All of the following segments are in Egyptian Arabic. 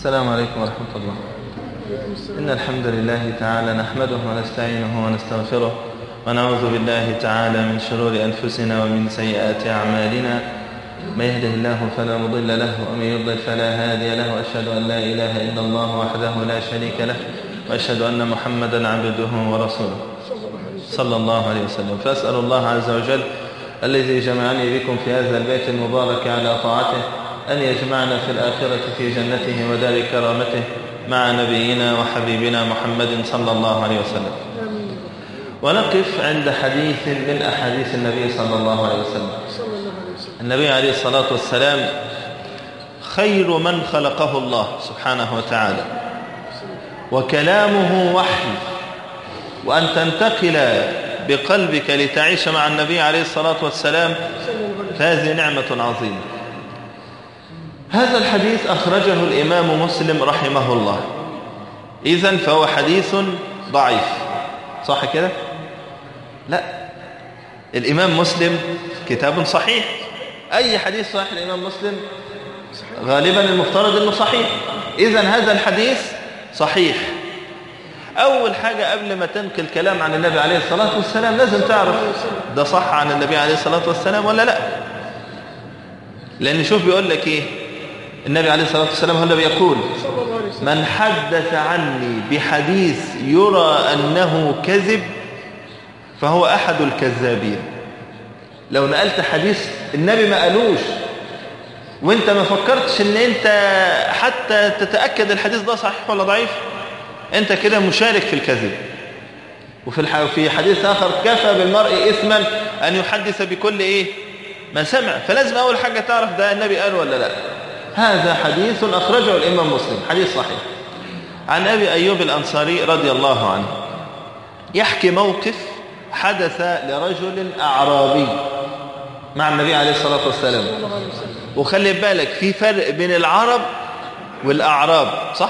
السلام عليكم ورحمة الله إن الحمد لله تعالى نحمده ونستعينه ونستغفره ونعوذ بالله تعالى من شرور أنفسنا ومن سيئات أعمالنا من يهده الله فلا مضل له ومن يضلل فلا هادي له وأشهد أن لا إله إلا الله وحده لا شريك له وأشهد أن محمدا عبده ورسوله صلى الله عليه وسلم فأسأل الله عز وجل الذي جمعني بكم في هذا البيت المبارك على طاعته أن يجمعنا في الآخرة في جنته ودار كرامته مع نبينا وحبيبنا محمد صلى الله عليه وسلم ونقف عند حديث من أحاديث النبي صلى الله عليه وسلم النبي عليه الصلاة والسلام خير من خلقه الله سبحانه وتعالى وكلامه وحي وأن تنتقل بقلبك لتعيش مع النبي عليه الصلاة والسلام فهذه نعمة عظيمة هذا الحديث أخرجه الإمام مسلم رحمه الله إذن فهو حديث ضعيف صح كده؟ لا الإمام مسلم كتاب صحيح أي حديث صحيح الإمام مسلم غالبا المفترض أنه صحيح إذن هذا الحديث صحيح أول حاجة قبل ما تنقل كلام عن النبي عليه الصلاة والسلام لازم تعرف ده صح عن النبي عليه الصلاة والسلام ولا لا لأن شوف بيقول لك إيه النبي عليه الصلاة والسلام هو اللي بيقول من حدث عني بحديث يرى أنه كذب فهو أحد الكذابين لو نقلت حديث النبي ما قالوش وانت ما فكرتش ان انت حتى تتأكد الحديث ده صحيح ولا ضعيف انت كده مشارك في الكذب وفي الح... في حديث آخر كفى بالمرء إثما أن يحدث بكل إيه ما سمع فلازم أول حاجة تعرف ده النبي قال ولا لا هذا حديث أخرجه الإمام مسلم حديث صحيح عن أبي أيوب الأنصاري رضي الله عنه يحكي موقف حدث لرجل أعرابي مع النبي عليه الصلاة والسلام وخلي بالك في فرق بين العرب والأعراب صح؟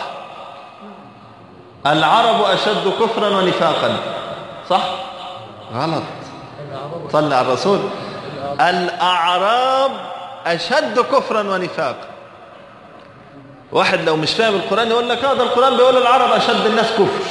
العرب أشد كفرا ونفاقا صح؟ غلط صلى على الرسول الأعراب أشد كفرا ونفاقا واحد لو مش فاهم القرآن يقول لك هذا القرآن بيقول العرب أشد الناس كفر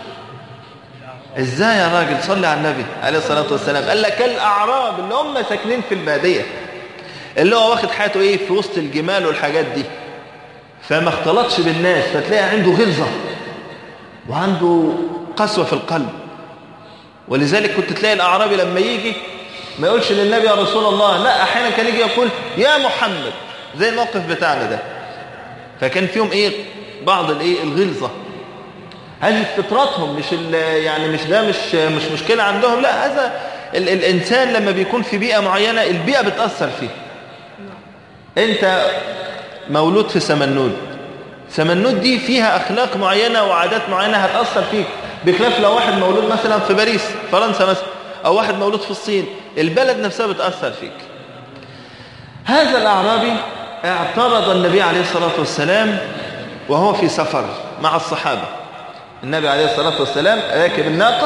ازاي يا راجل صلي على النبي عليه الصلاة والسلام قال لك الأعراب اللي هم ساكنين في البادية اللي هو واخد حياته ايه في وسط الجمال والحاجات دي فما اختلطش بالناس فتلاقي عنده غلظة وعنده قسوة في القلب ولذلك كنت تلاقي الأعرابي لما يجي ما يقولش للنبي يا رسول الله لا أحيانا كان يجي يقول يا محمد زي الموقف بتاعنا ده فكان فيهم ايه بعض الايه الغلظة هذه فطرتهم مش يعني مش ده مش مش مشكلة عندهم لا هذا ال الإنسان لما بيكون في بيئة معينة البيئة بتأثر فيه أنت مولود في سمنود سمنود دي فيها أخلاق معينة وعادات معينة هتأثر فيك بخلاف لو واحد مولود مثلا في باريس فرنسا مثلا أو واحد مولود في الصين البلد نفسها بتأثر فيك هذا الأعرابي اعترض النبي عليه الصلاة والسلام وهو في سفر مع الصحابة النبي عليه الصلاة والسلام راكب الناقة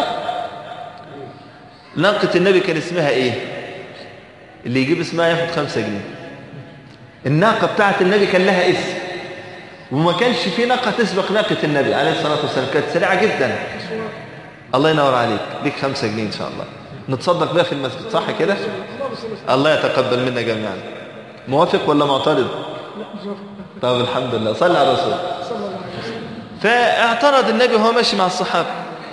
ناقة النبي كان اسمها ايه اللي يجيب اسمها ياخد خمسة جنيه الناقة بتاعت النبي كان لها اسم وما كانش في ناقة تسبق ناقة النبي عليه الصلاة والسلام كانت سريعة جدا الله ينور عليك ليك خمسة جنيه إن شاء الله نتصدق بها في المسجد صح كده الله يتقبل منا جميعا موافق ولا معترض طب الحمد لله صلى على الرسول فاعترض النبي وهو ماشي مع الصحابة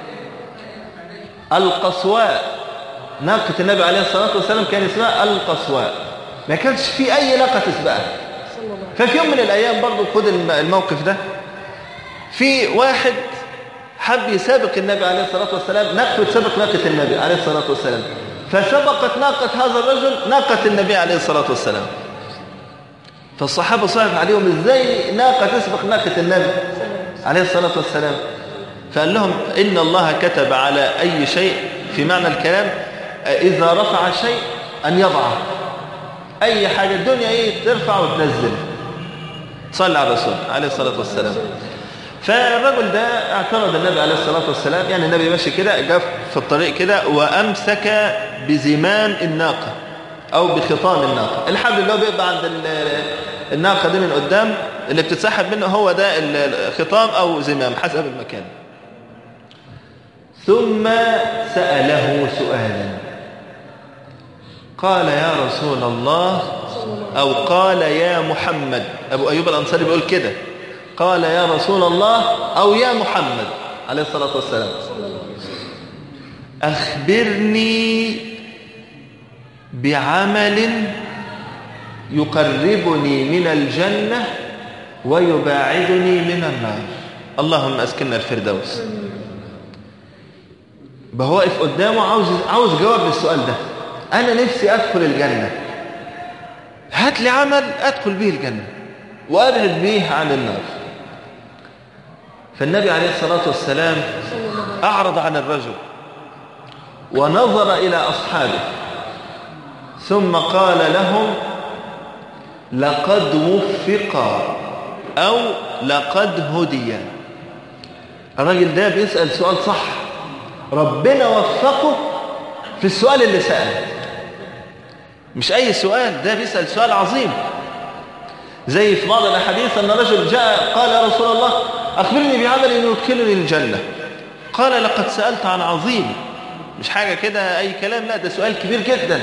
القصواء ناقة النبي عليه الصلاة والسلام كان اسمها القصواء ما كانش في أي ناقة تسبقها ففي يوم من الأيام برضو خد الموقف ده في واحد حب يسابق النبي عليه الصلاة والسلام ناقته تسابق ناقة النبي عليه الصلاة والسلام فسبقت ناقة هذا الرجل ناقة النبي عليه الصلاة والسلام فالصحابة صعب عليهم ازاي ناقة تسبق ناقة النبي عليه الصلاة والسلام فقال لهم إن الله كتب على أي شيء في معنى الكلام إذا رفع شيء أن يضعه أي حاجة الدنيا إيه ترفع وتنزل صلى على الرسول عليه الصلاة والسلام فالرجل ده اعترض النبي عليه الصلاة والسلام يعني النبي ماشي كده جاء في الطريق كده وأمسك بزمام الناقة أو بخطام الناقة الحبل اللي هو بيبقى عند الناقة دي من قدام اللي بتتسحب منه هو ده الخطام أو زمام حسب المكان ثم سأله سؤالا قال يا رسول الله أو قال يا محمد أبو أيوب الأنصاري بيقول كده قال يا رسول الله أو يا محمد عليه الصلاة والسلام أخبرني بعمل يقربني من الجنة ويباعدني من النار اللهم أسكننا الفردوس بهو واقف قدامه عاوز عاوز جواب للسؤال ده أنا نفسي أدخل الجنة هات لي عمل أدخل به الجنة وأبعد به عن النار فالنبي عليه الصلاة والسلام أعرض عن الرجل ونظر إلى أصحابه ثم قال لهم لقد وفق أو لقد هدي الراجل ده بيسأل سؤال صح ربنا وفقه في السؤال اللي سأله مش أي سؤال ده بيسأل سؤال عظيم زي في بعض الأحاديث أن رجل جاء قال يا رسول الله أخبرني بعمل يدخلني الجنة قال لقد سألت عن عظيم مش حاجة كده أي كلام لا ده سؤال كبير جدا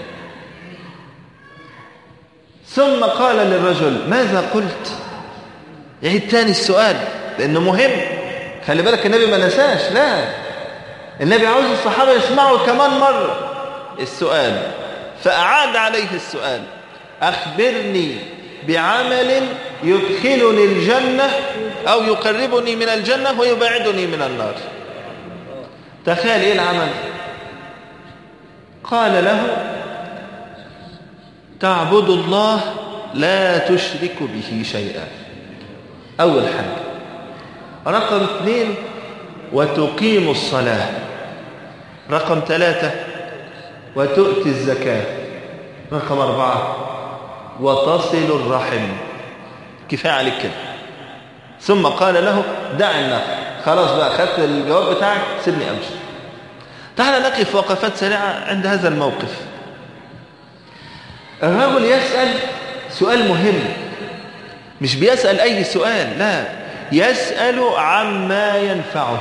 ثم قال للرجل ماذا قلت يعيد تاني السؤال لأنه مهم خلي بالك النبي ما نساش لا النبي عاوز الصحابة يسمعوا كمان مرة السؤال فأعاد عليه السؤال أخبرني بعمل يدخلني الجنة أو يقربني من الجنة ويبعدني من النار تخيل إيه العمل قال له تعبد الله لا تشرك به شيئا أول حاجة رقم اثنين وتقيم الصلاة رقم ثلاثة وتؤتي الزكاة رقم أربعة وتصل الرحم كفاية عليك كده ثم قال له دع النقل خلاص بقى خدت الجواب بتاعك سيبني أمشي تعال نقف وقفات سريعة عند هذا الموقف الرجل يسأل سؤال مهم مش بيسأل أي سؤال لا يسأل عما ينفعه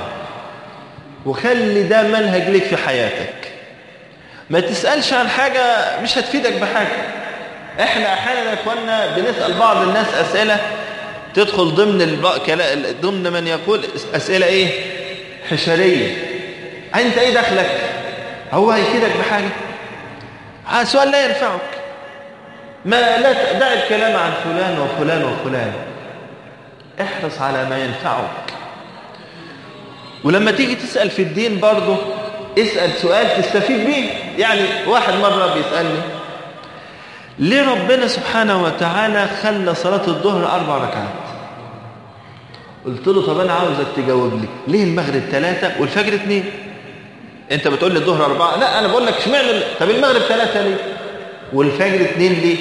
وخلي ده منهج لك في حياتك ما تسألش عن حاجة مش هتفيدك بحاجة احنا احيانا يا اخوانا بنسأل بعض الناس أسئلة تدخل ضمن الب... ضمن من يقول أسئلة ايه حشرية انت ايه دخلك هو هيفيدك بحاجة سؤال لا ينفعك ما لا دع الكلام عن فلان وفلان وفلان احرص على ما ينفعك ولما تيجي تسأل في الدين برضه اسأل سؤال تستفيد به يعني واحد مرة بيسألني ليه ربنا سبحانه وتعالى خلى صلاة الظهر أربع ركعات قلت له طب أنا عاوزك تجاوب لي ليه المغرب ثلاثة والفجر اثنين انت بتقول لي الظهر أربعة لا أنا بقول لك اشمعنى طب المغرب ثلاثة ليه والفجر اثنين ليه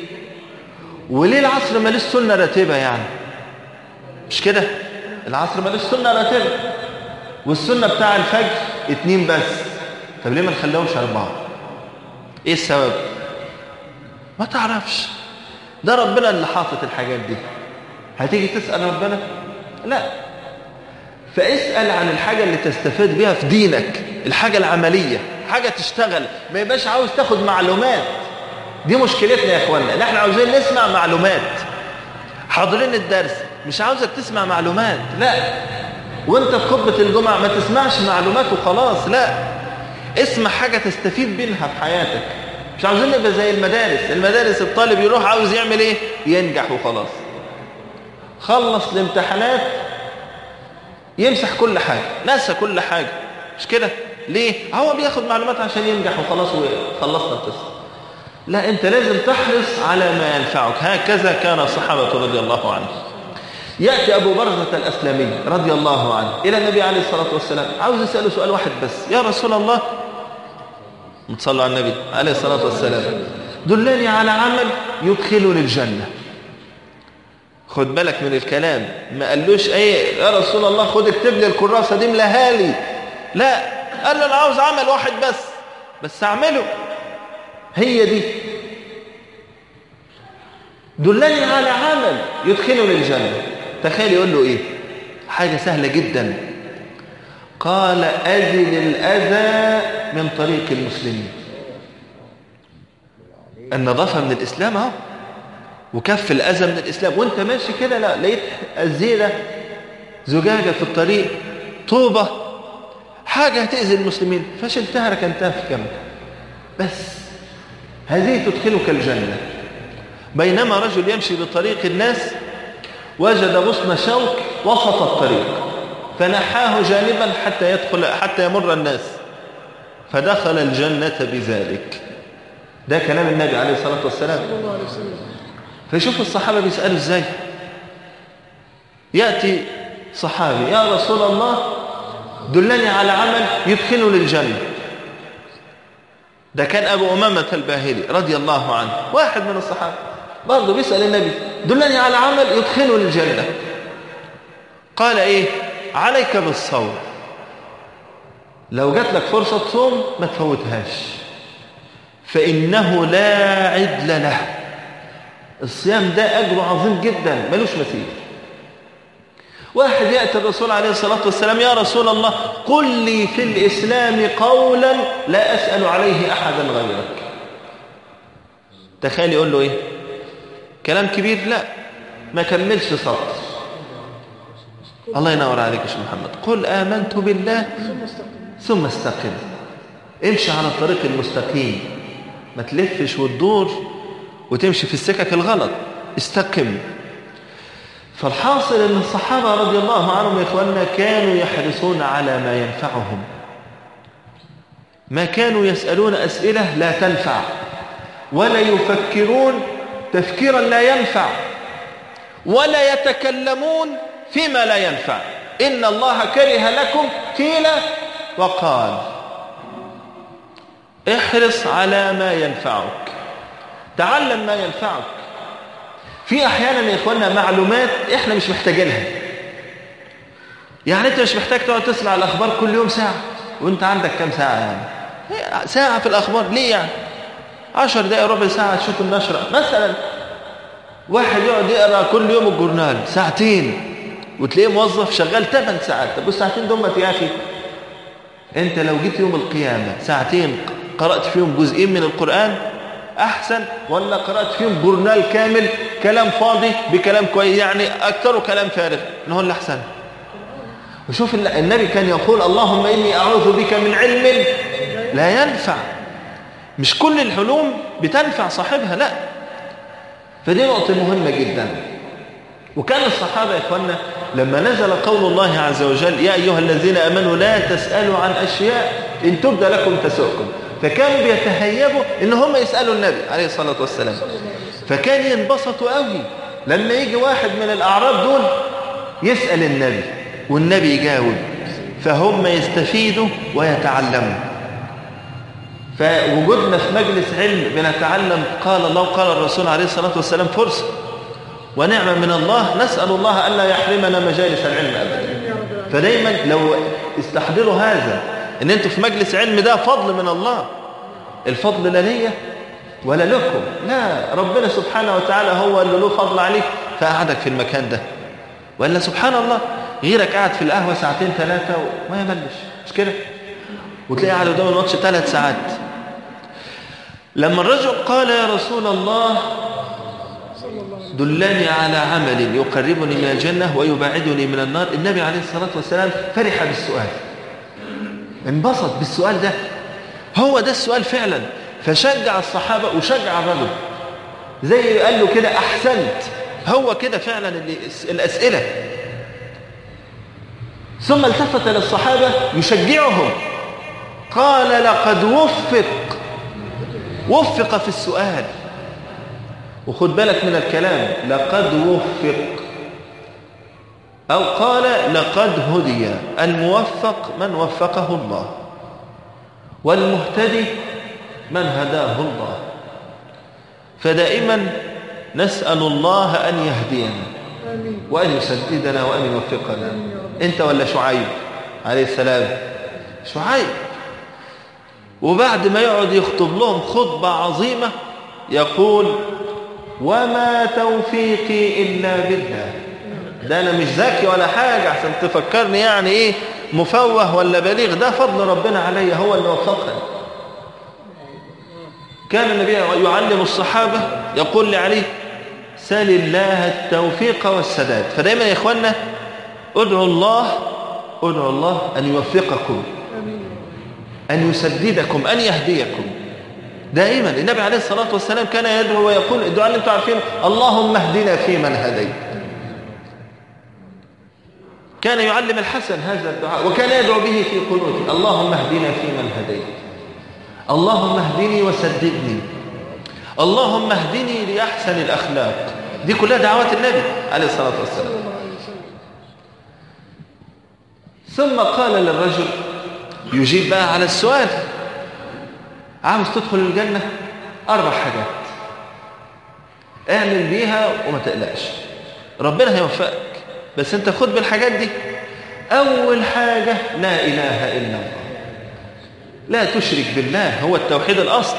وليه العصر ماليش سنة راتبة يعني مش كده العصر ماليش سنة راتبة والسنة بتاع الفجر اتنين بس طب ليه ما نخليهمش أربعة ايه السبب ما تعرفش ده ربنا اللي حاطط الحاجات دي هتيجي تسأل ربنا لا فاسأل عن الحاجة اللي تستفاد بها في دينك الحاجة العملية حاجة تشتغل ما يبقاش عاوز تاخد معلومات دي مشكلتنا يا اخوانا ان احنا عاوزين نسمع معلومات حاضرين الدرس مش عاوزك تسمع معلومات لا وانت في خطبة الجمعة ما تسمعش معلومات وخلاص لا اسمع حاجة تستفيد منها في حياتك مش عاوزين نبقى زي المدارس المدارس الطالب يروح عاوز يعمل ايه ينجح وخلاص خلص الامتحانات يمسح كل حاجة نسى كل حاجة مش كده ليه هو بياخد معلومات عشان ينجح وخلاص وخلصنا القصة لا انت لازم تحرص على ما ينفعك هكذا كان الصحابة رضي الله عنهم يأتي أبو برزة الأسلمي رضي الله عنه إلى النبي عليه الصلاة والسلام عاوز يسأله سؤال واحد بس يا رسول الله نتصلى على النبي عليه الصلاة والسلام دلني على عمل يدخلني الجنة خد بالك من الكلام ما قالوش ايه يا رسول الله خد اكتب لي الكراسة دي ملاها لي لا قال له انا عاوز عمل واحد بس بس اعمله هي دي دلني على عمل يدخلني الجنة تخيل يقول له ايه حاجة سهلة جدا قال أزل الأذى من طريق المسلمين النظافة من الإسلام اهو وكف الأذى من الإسلام وانت ماشي كده لا لقيت الزيلة زجاجة في الطريق طوبة حاجة هتأذي المسلمين فشلتها ركنتها في جنب بس هذه تدخلك الجنة بينما رجل يمشي بطريق الناس وجد غصن شوك وسط الطريق فنحاه جانبا حتى يدخل حتى يمر الناس فدخل الجنة بذلك ده كلام النبي عليه الصلاة والسلام فيشوف الصحابة بيسألوا ازاي يأتي صحابي يا رسول الله دلني على عمل يدخلني للجنة ده كان أبو أمامة الباهلي رضي الله عنه واحد من الصحابة برضه بيسأل النبي دلني على عمل يدخلني للجنة قال إيه عليك بالصوم لو جات لك فرصة تصوم ما تفوتهاش فإنه لا عدل له الصيام ده أجره عظيم جدا ملوش مثيل واحد يأتي الرسول عليه الصلاة والسلام يا رسول الله قل لي في الإسلام قولا لا أسأل عليه أحدا غيرك تخيل يقول له إيه كلام كبير لا ما كملش سطر الله ينور عليك يا شيخ محمد قل آمنت بالله ثم استقم امشي على الطريق المستقيم ما تلفش وتدور وتمشي في السكك الغلط استقم فالحاصل ان الصحابة رضي الله عنهم يا اخواننا كانوا يحرصون على ما ينفعهم ما كانوا يسألون أسئلة لا تنفع ولا يفكرون تفكيرا لا ينفع ولا يتكلمون فيما لا ينفع إن الله كره لكم قيل وقال احرص على ما ينفعك تعلم ما ينفعك في احيانا يا اخوانا معلومات احنا مش محتاجينها يعني انت مش محتاج تقعد تسمع الاخبار كل يوم ساعه وانت عندك كام ساعه يعني ساعه في الاخبار ليه يعني عشر دقائق ربع ساعه تشوف النشره مثلا واحد يقعد يقرا كل يوم الجورنال ساعتين وتلاقيه موظف شغال 8 ساعات طب والساعتين دول يا اخي انت لو جيت يوم القيامه ساعتين قرات فيهم جزئين من القران احسن ولا قرات فيهم جورنال كامل كلام فاضي بكلام كويس يعني اكثره كلام فارغ ان هو اللي احسن وشوف النبي كان يقول اللهم اني اعوذ بك من علم لا ينفع مش كل الحلوم بتنفع صاحبها لا فدي نقطه مهمه جدا وكان الصحابه يا اخوانا لما نزل قول الله عز وجل يا ايها الذين امنوا لا تسالوا عن اشياء ان تبد لكم تسؤكم فكانوا بيتهيبوا ان هم يسالوا النبي عليه الصلاه والسلام فكان ينبسطوا قوي لما يجي واحد من الاعراب دول يسال النبي والنبي يجاوب فهم يستفيدوا ويتعلموا فوجودنا في مجلس علم بنتعلم قال الله قال الرسول عليه الصلاه والسلام فرصه ونعمه من الله نسال الله الا يحرمنا مجالس العلم ابدا فدايما لو استحضروا هذا ان انتوا في مجلس علم ده فضل من الله الفضل لا ليا ولا لكم لا ربنا سبحانه وتعالى هو اللي له فضل عليك فقعدك في المكان ده ولا سبحان الله غيرك قاعد في القهوة ساعتين ثلاثة وما يملش مش كده وتلاقي قاعد قدام الماتش ثلاث ساعات لما الرجل قال يا رسول الله دلني على عمل يقربني من الجنة ويبعدني من النار النبي عليه الصلاة والسلام فرح بالسؤال انبسط بالسؤال ده هو ده السؤال فعلا فشجع الصحابة وشجع الرجل زي قال له كده أحسنت هو كده فعلا اللي الأسئلة ثم التفت للصحابة يشجعهم قال لقد وفق وفق في السؤال وخد بالك من الكلام لقد وفق أو قال لقد هدي الموفق من وفقه الله والمهتدي من هداه الله فدائما نسأل الله أن يهدينا وأن يسددنا وأن يوفقنا أنت ولا شعيب عليه السلام شعيب وبعد ما يقعد يخطب لهم خطبة عظيمة يقول وما توفيقي إلا بالله ده أنا مش ذكي ولا حاجة عشان تفكرني يعني إيه مفوه ولا بليغ ده فضل ربنا علي هو اللي وفقني كان النبي يعلم الصحابة يقول لعلي سال الله التوفيق والسداد فدايما يا إخوانا ادعوا الله ادعوا الله أن يوفقكم أن يسددكم أن يهديكم دائما النبي عليه الصلاة والسلام كان يدعو ويقول الدعاء اللي انتم عارفين اللهم اهدنا فيمن هديت كان يعلم الحسن هذا الدعاء وكان يدعو به في قنوته اللهم اهدنا فيمن هديت اللهم اهدني وسددني اللهم اهدني لأحسن الأخلاق دي كلها دعوات النبي عليه الصلاة والسلام ثم قال للرجل يجيب بقى على السؤال عاوز تدخل الجنة أربع حاجات اعمل بيها وما تقلقش ربنا هيوفقك بس انت خد بالحاجات دي أول حاجة لا إله إلا الله لا تشرك بالله هو التوحيد الأصل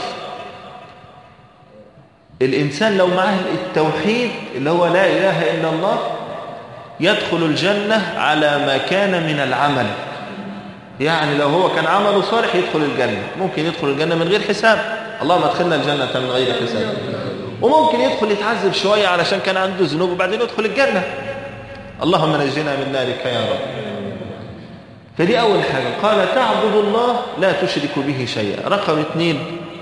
الإنسان لو معه التوحيد اللي هو لا إله إلا الله يدخل الجنة على ما كان من العمل يعني لو هو كان عمله صالح يدخل الجنة ممكن يدخل الجنة من غير حساب اللهم ادخلنا الجنة من غير حساب وممكن يدخل يتعذب شوية علشان كان عنده ذنوب وبعدين يدخل الجنة اللهم نجنا من نارك يا رب فدي أول حاجة قال تعبد الله لا تشرك به شيئا رقم اثنين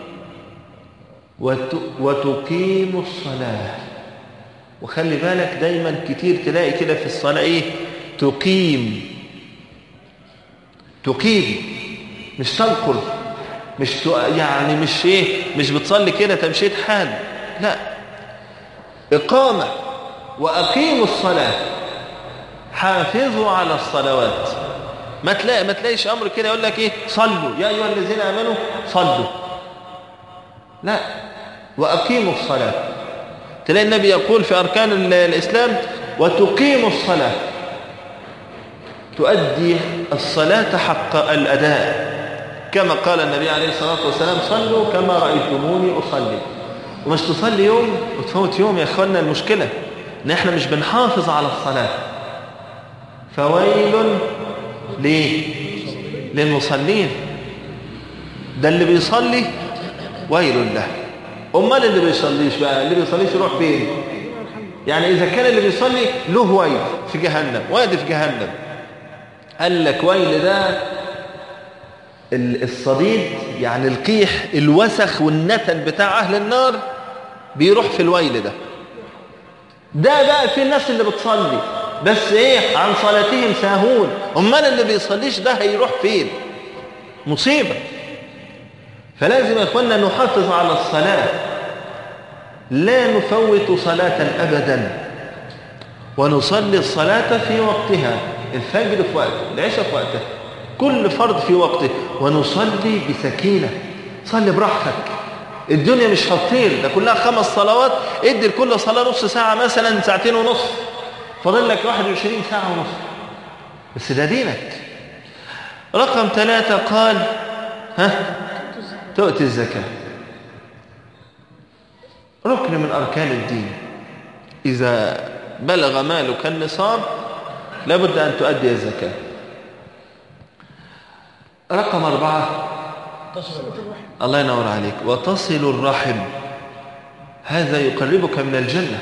وت... وتقيم الصلاة وخلي بالك دايما كتير تلاقي كده في الصلاة ايه تقيم تقيم مش تنقل مش ت... يعني مش ايه مش بتصلي كده تمشيت حال لا إقامة وأقيموا الصلاة حافظوا على الصلوات ما تلاقي ما تلاقيش امر كده يقول لك ايه صلوا يا ايها الذين امنوا صلوا لا واقيموا الصلاه تلاقي النبي يقول في اركان الاسلام وتقيموا الصلاه تؤدي الصلاه حق الاداء كما قال النبي عليه الصلاه والسلام صلوا كما رايتموني اصلي ومش تصلي يوم وتفوت يوم يا اخوانا المشكله ان احنا مش بنحافظ على الصلاه فويل ليه للمصلين ده اللي بيصلي ويل له امال اللي بيصليش بقى اللي بيصليش يروح فين يعني اذا كان اللي بيصلي له ويل في جهنم وادي في جهنم قال لك ويل ده الصديد يعني القيح الوسخ والنتن بتاع اهل النار بيروح في الويل ده ده بقى في الناس اللي بتصلي بس ايه عن صلاتهم ساهون امال اللي بيصليش ده هيروح فين مصيبة فلازم يا اخوانا نحافظ على الصلاة لا نفوت صلاة ابدا ونصلي الصلاة في وقتها الفجر في وقته العشاء في وقتها كل فرض في وقته ونصلي بسكينة صلي براحتك الدنيا مش هتطير ده كلها خمس صلوات ادي لكل صلاة نص ساعة مثلا ساعتين ونص فاضل لك 21 ساعة ونص بس ده دينك رقم ثلاثة قال ها تؤتي الزكاة ركن من أركان الدين إذا بلغ مالك النصاب لابد أن تؤدي الزكاة رقم أربعة الله ينور عليك وتصل الرحم هذا يقربك من الجنة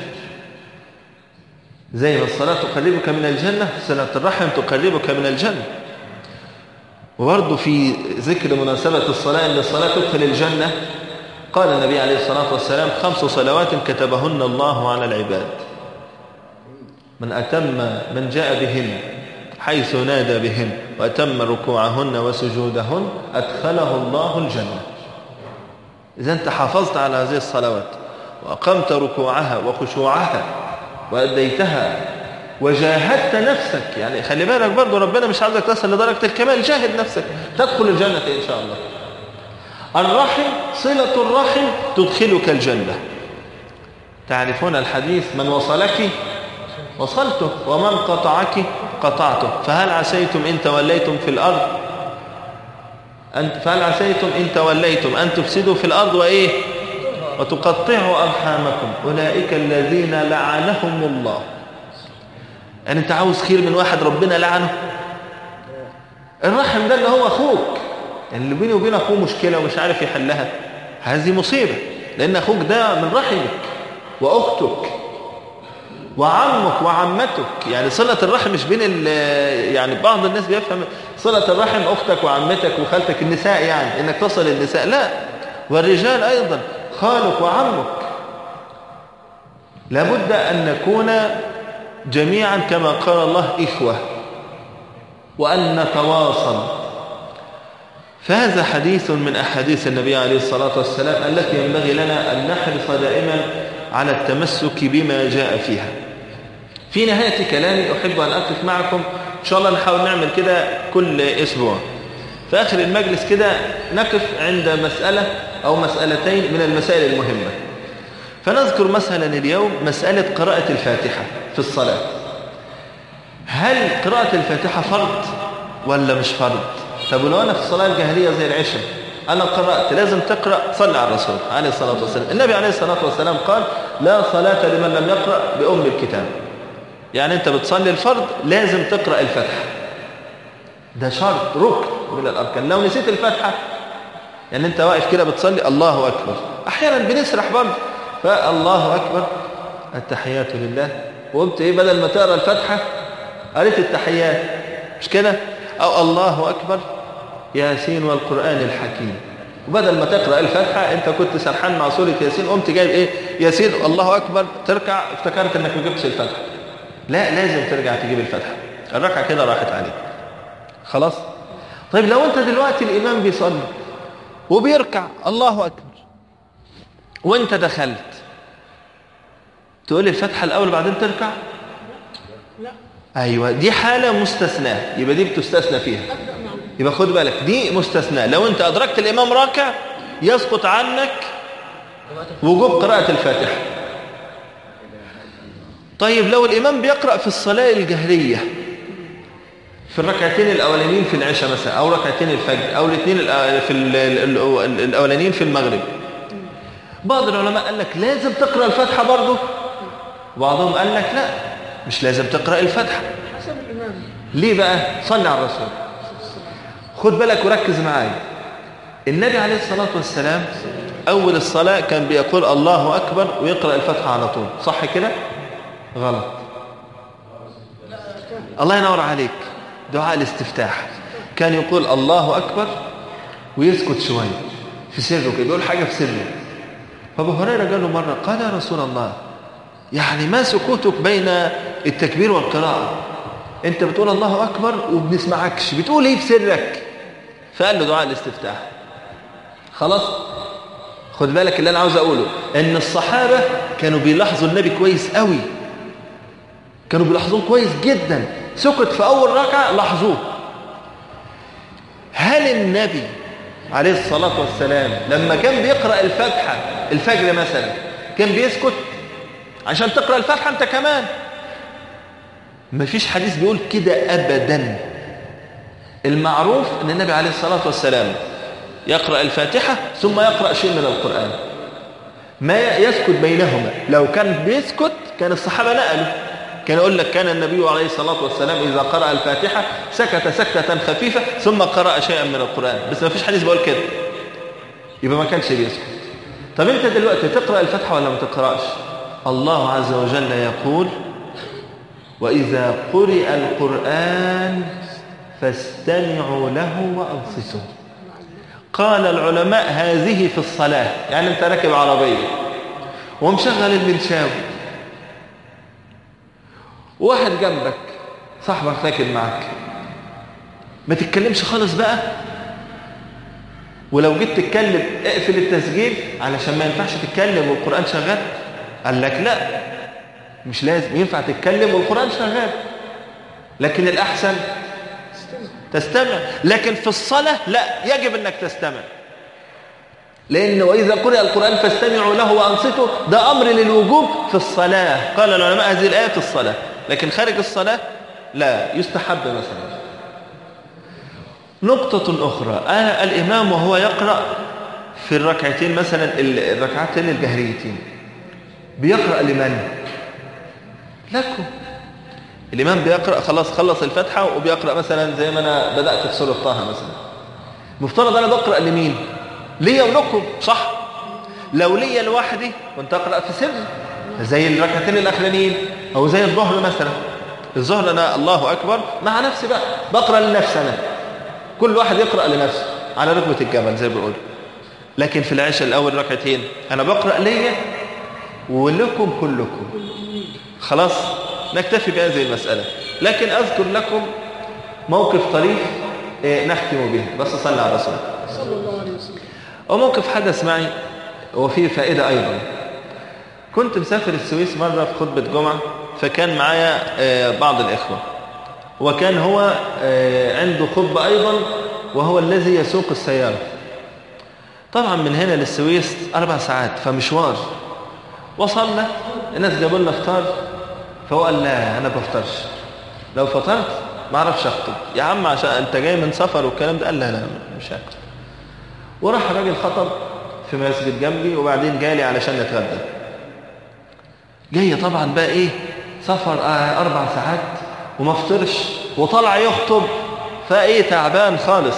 زي ما الصلاة تقربك من الجنة صلة الرحم تقربك من الجنة وبرضه في ذكر مناسبة الصلاة أن الصلاة تدخل الجنة قال النبي عليه الصلاة والسلام خمس صلوات كتبهن الله على العباد من أتم من جاء بهن حيث نادى بهن وأتم ركوعهن وسجودهن أدخله الله الجنة إذا أنت حافظت على هذه الصلوات وأقمت ركوعها وخشوعها وأديتها وجاهدت نفسك يعني خلي بالك برضو ربنا مش عاوزك تصل لدرجة الكمال جاهد نفسك تدخل الجنة إن شاء الله الرحم صلة الرحم تدخلك الجنة تعرفون الحديث من وصلك وصلته ومن قطعك قطعته فهل عسيتم إن توليتم في الأرض أن فهل عسيتم إن توليتم أن تفسدوا في الأرض وإيه وتقطعوا أرحامكم أولئك الذين لعنهم الله يعني أنت عاوز خير من واحد ربنا لعنه الرحم ده اللي هو أخوك يعني اللي بيني وبين أخوه مشكلة ومش عارف يحلها هذه مصيبة لأن أخوك ده من رحمك وأختك وعمك وعمتك يعني صلة الرحم مش بين يعني بعض الناس بيفهم صلة الرحم أختك وعمتك وخالتك النساء يعني إنك تصل النساء لا والرجال أيضا خالك وعمك لابد أن نكون جميعا كما قال الله إخوة وأن نتواصل فهذا حديث من أحاديث النبي عليه الصلاة والسلام التي ينبغي لنا أن نحرص دائما على التمسك بما جاء فيها في نهاية كلامي أحب أن أقف معكم إن شاء الله نحاول نعمل كده كل أسبوع في آخر المجلس كده نقف عند مسألة أو مسألتين من المسائل المهمة فنذكر مثلا اليوم مسألة قراءة الفاتحة في الصلاة هل قراءة الفاتحة فرض ولا مش فرض طب ولو أنا في الصلاة الجاهلية زي العشاء أنا قرأت لازم تقرأ صلى على الرسول عليه الصلاة والسلام النبي عليه الصلاة والسلام قال لا صلاة لمن لم يقرأ بأم الكتاب يعني أنت بتصلي الفرض لازم تقرأ الفاتحة ده شرط ركن من الأركان لو نسيت الفاتحة يعني أنت واقف كده بتصلي الله أكبر أحيانا بنسرح برضه فالله أكبر التحيات لله وقمت إيه بدل ما تقرأ الفاتحة قريت التحيات مش كده أو الله أكبر ياسين والقرآن الحكيم وبدل ما تقرأ الفاتحة أنت كنت سرحان مع سورة ياسين قمت جايب إيه ياسين الله أكبر تركع افتكرت أنك ما جبتش الفاتحة لا لازم ترجع تجيب الفاتحة الركعة كده راحت عليك خلاص طيب لو أنت دلوقتي الإمام بيصلي وبيركع الله أكبر وأنت دخلت تقول الفاتحة الأول بعدين تركع لا أيوة دي حالة مستثناة يبقى دي بتستثنى فيها أبدأ معه يبقى خد بالك دي مستثناء لو انت ادركت الامام راكع يسقط عنك وجوب قراءة الفاتحة طيب لو الامام بيقرأ في الصلاة الجهرية في الركعتين الاولانيين في العشاء مثلا او ركعتين الفجر او الاثنين الأ- في ال- ال- ال- الاولانيين في المغرب بعض العلماء قال لك لازم تقرأ الفاتحة برضه وبعضهم قال لك لا مش لازم تقرأ الفاتحة حسب الإمام ليه بقى صلي على الرسول خد بالك وركز معايا النبي عليه الصلاة والسلام أول الصلاة كان بيقول الله أكبر ويقرأ الفتحة على طول صح كده غلط الله ينور عليك دعاء الاستفتاح كان يقول الله أكبر ويسكت شوية في سره كده يقول حاجة في سره فابو هريرة قال له مرة قال يا رسول الله يعني ما سكوتك بين التكبير والقراءة انت بتقول الله اكبر وبنسمعكش بتقول ايه في سرك فقال له دعاء الاستفتاح خلاص خد بالك اللي انا عاوز اقوله ان الصحابة كانوا بيلاحظوا النبي كويس قوي كانوا بيلاحظوه كويس جدا سكت في اول ركعة لاحظوه هل النبي عليه الصلاة والسلام لما كان بيقرأ الفاتحة الفجر مثلا كان بيسكت عشان تقرأ الفاتحة انت كمان ما فيش حديث بيقول كده أبدا المعروف أن النبي عليه الصلاة والسلام يقرأ الفاتحة ثم يقرأ شيء من القرآن ما يسكت بينهما لو كان بيسكت كان الصحابة نقلوا كان يقول لك كان النبي عليه الصلاة والسلام إذا قرأ الفاتحة سكت سكتة خفيفة ثم قرأ شيئا من القرآن بس ما فيش حديث بيقول كده يبقى ما كانش بيسكت طب انت دلوقتي تقرأ الفاتحة ولا ما تقرأش الله عز وجل يقول وإذا قرئ القرآن فاستمعوا له وأنصتوا قال العلماء هذه في الصلاة يعني انت راكب عربية ومشغل المنشاوي واحد جنبك صاحبك راكب معك ما تتكلمش خالص بقى ولو جيت تتكلم اقفل التسجيل علشان ما ينفعش تتكلم والقرآن شغال قال لك لا مش لازم ينفع تتكلم والقرآن شغال لكن الأحسن تستمع لكن في الصلاة لا يجب أنك تستمع لأن وإذا قرأ القرآن فاستمعوا له وأنصتوا ده أمر للوجوب في الصلاة قال العلماء هذه الآية في الصلاة لكن خارج الصلاة لا يستحب مثلا نقطة أخرى أنا الإمام وهو يقرأ في الركعتين مثلا ال- الركعتين الجهريتين بيقرأ لمن لكم الإمام بيقرأ خلاص خلص الفاتحة وبيقرأ مثلا زي ما أنا بدأت في سورة طه مثلا مفترض أنا بقرأ لمين ليا ولكم صح لو ليا لوحدي كنت أقرأ في سر زي الركعتين الأخرانيين أو زي الظهر مثلا الظهر أنا الله أكبر مع نفسي بقى بقرأ لنفسي أنا كل واحد يقرأ لنفسه على ركبة الجبل زي ما بيقولوا لكن في العشاء الأول ركعتين أنا بقرأ ليا ولكم كلكم خلاص نكتفي بهذه المسألة لكن أذكر لكم موقف طريف إيه، نختم به بس صلى على رسول صلى الله عليه وسلم وموقف حدث معي وفيه فائدة أيضا كنت مسافر السويس مرة في خطبة جمعة فكان معايا آه، بعض الإخوة وكان هو آه، عنده خطبة أيضا وهو الذي يسوق السيارة طبعا من هنا للسويس أربع ساعات فمشوار وصلنا الناس جابوا لنا فطار فهو قال لا أنا بفطرش لو فطرت ما اعرفش اخطب يا عم عشان انت جاي من سفر والكلام ده قال لا لا مش هاكل وراح الراجل خطب في مسجد جنبي وبعدين جالي علشان نتغدى جاي طبعا بقى ايه سفر آه اربع ساعات وما فطرش وطلع يخطب فايه تعبان خالص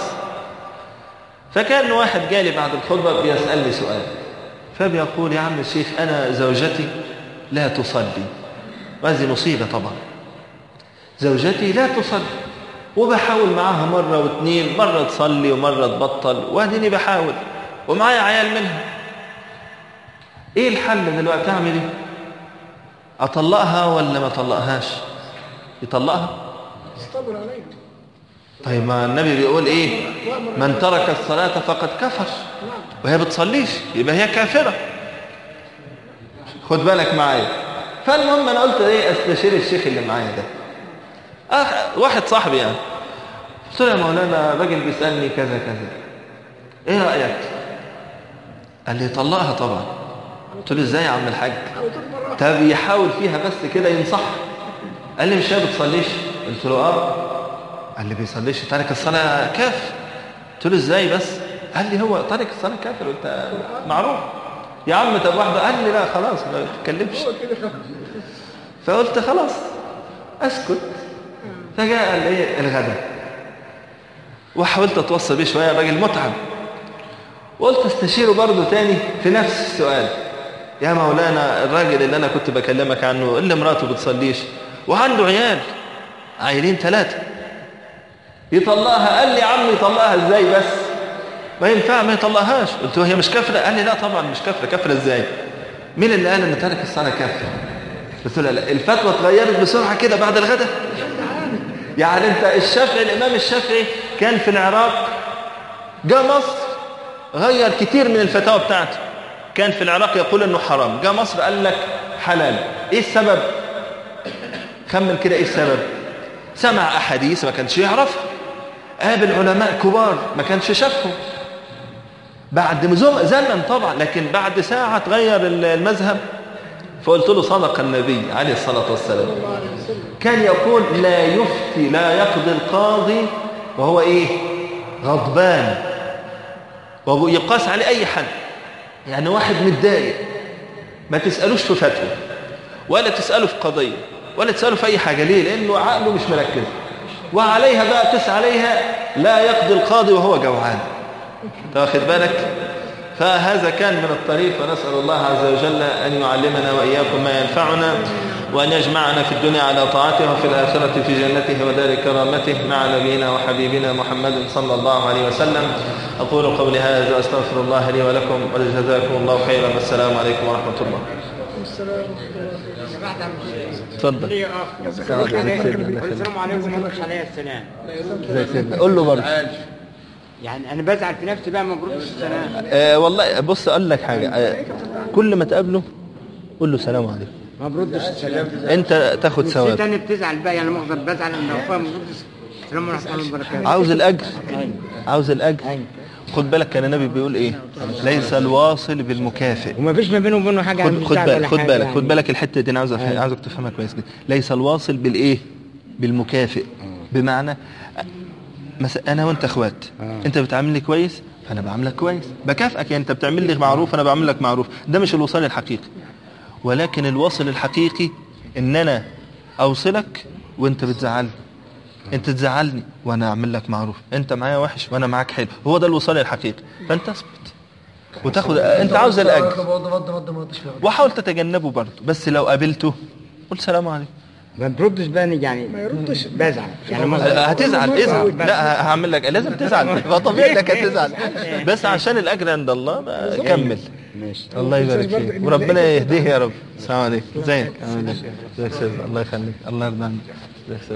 فكان واحد جالي بعد الخطبه بيسالني سؤال فبيقول يا عم الشيخ انا زوجتي لا تصلي وهذه مصيبه طبعا زوجتي لا تصلي وبحاول معاها مرة واثنين مرة تصلي ومرة تبطل واديني بحاول ومعايا عيال منها ايه الحل دلوقتي اعمل ايه اطلقها ولا ما اطلقهاش يطلقها استبر عليه طيب ما النبي بيقول ايه من ترك الصلاة فقد كفر وهي بتصليش يبقى هي كافرة خد بالك معايا فالمهم انا قلت ايه استشير الشيخ اللي معايا ده أخ... واحد صاحبي يعني قلت له يا مولانا راجل بيسالني كذا كذا ايه رايك قال لي طلقها طبعا قلت له ازاي يا عم الحاج او تكبر طب يحاول فيها بس كده ينصح قال لي مش هي بتصليش قلت له اه قال لي بيصليش تارك الصلاه كافر قلت له ازاي بس قال لي هو تارك الصلاه كافر وانت معروف يا عم طب واحده قال لي لا خلاص ما تتكلمش هو كده خلاص. فقلت خلاص اسكت فجاء قال ايه الغداء وحاولت اتوصى بيه شويه الراجل متعب وقلت استشيره برضه تاني في نفس السؤال يا مولانا الراجل اللي انا كنت بكلمك عنه اللي مراته بتصليش وعنده عيال عيلين ثلاثه يطلقها قال لي يا عم يطلقها ازاي بس ما ينفع ما يطلقهاش قلت له هي مش كافره قال لي لا طبعا مش كافره كافره ازاي مين اللي قال ان تارك الصلاه كافر قلت له لا الفتوى اتغيرت بسرعه كده بعد الغداء يعني انت الشافعي الامام الشافعي كان في العراق جاء مصر غير كتير من الفتاوى بتاعته كان في العراق يقول انه حرام جاء مصر قال لك حلال ايه السبب خمن كده ايه السبب سمع احاديث ما كانش يعرفها قابل علماء كبار ما كانش شافهم بعد زم- زمن طبعا لكن بعد ساعة تغير المذهب فقلت له صدق النبي عليه الصلاة والسلام صلى الله عليه وسلم كان يقول لا يفتي لا يقضي القاضي وهو ايه غضبان وهو يقاس عليه اي حد يعني واحد متضايق ما تسألوش في فتوى ولا تسأله في قضية ولا تسأله في اي حاجة ليه لانه عقله مش مركز وعليها بقى تس عليها لا يقضي القاضي وهو جوعان انت واخد بالك فهذا كان من الطريق ونسأل الله عز وجل أن يعلمنا وإياكم ما ينفعنا وأن يجمعنا في الدنيا على طاعته وفي الآخرة في جنته ودار كرامته مع نبينا وحبيبنا محمد صلى الله عليه وسلم أقول قولي هذا وأستغفر الله لي ولكم وجزاكم الله خيرا والسلام عليكم ورحمة الله السلام ورحمة الله وبركاته. تفضل ليه اخ السلام عليكم ورحمه عليه السلام قول له برضه يعني انا بزعل في نفسي بقى ما بردش السلام آه والله بص أقول لك حاجة آه كل ما تقابله قول له سلام عليكم ما بردش السلام أنت تاخد نسيت ثواب انا بتزعل بقى يعني مقدر بزعل ان لو فاهم ما بردش السلام ورحمه الله وبركاته عاوز الأجر عاوز الأجر خد بالك كان النبي بيقول إيه ليس الواصل بالمكافئ وما فيش ما بينه وبينه حاجه خد مش خد زعل بالك ولا خد حاجة بالك يعني. خد بالك الحته دي انا عاوز أفهم- عاوزك تفهمها كويس جدا ليس الواصل بالايه بالمكافئ بمعنى مثلا انا وانت اخوات آه. انت بتعاملني كويس فانا بعملك كويس بكافئك يعني انت بتعمل لي معروف انا بعمل لك معروف ده مش الوصال الحقيقي ولكن الوصل الحقيقي ان انا اوصلك وانت بتزعلني انت تزعلني وانا اعمل لك معروف انت معايا وحش وانا معاك حلو هو ده الوصال الحقيقي فانت اثبت وتاخد انت عاوز الاجر بغض بغض بغض ما قلتش بغض. وحاول تتجنبه برضه بس لو قابلته قول سلام عليكم ما تردش بقى يعني ما يردش بزعل يعني ما هتزعل ازعل لا هعمل لك لازم تزعل فطبيعي انك هتزعل بس عشان الاجر عند الله ما كمل ماشي الله يبارك فيك وربنا يهديه يا رب السلام عليكم ازيك عامل ايه ازيك يا أستاذ؟ الله يخليك الله يرضى عنك ازيك يا أستاذ؟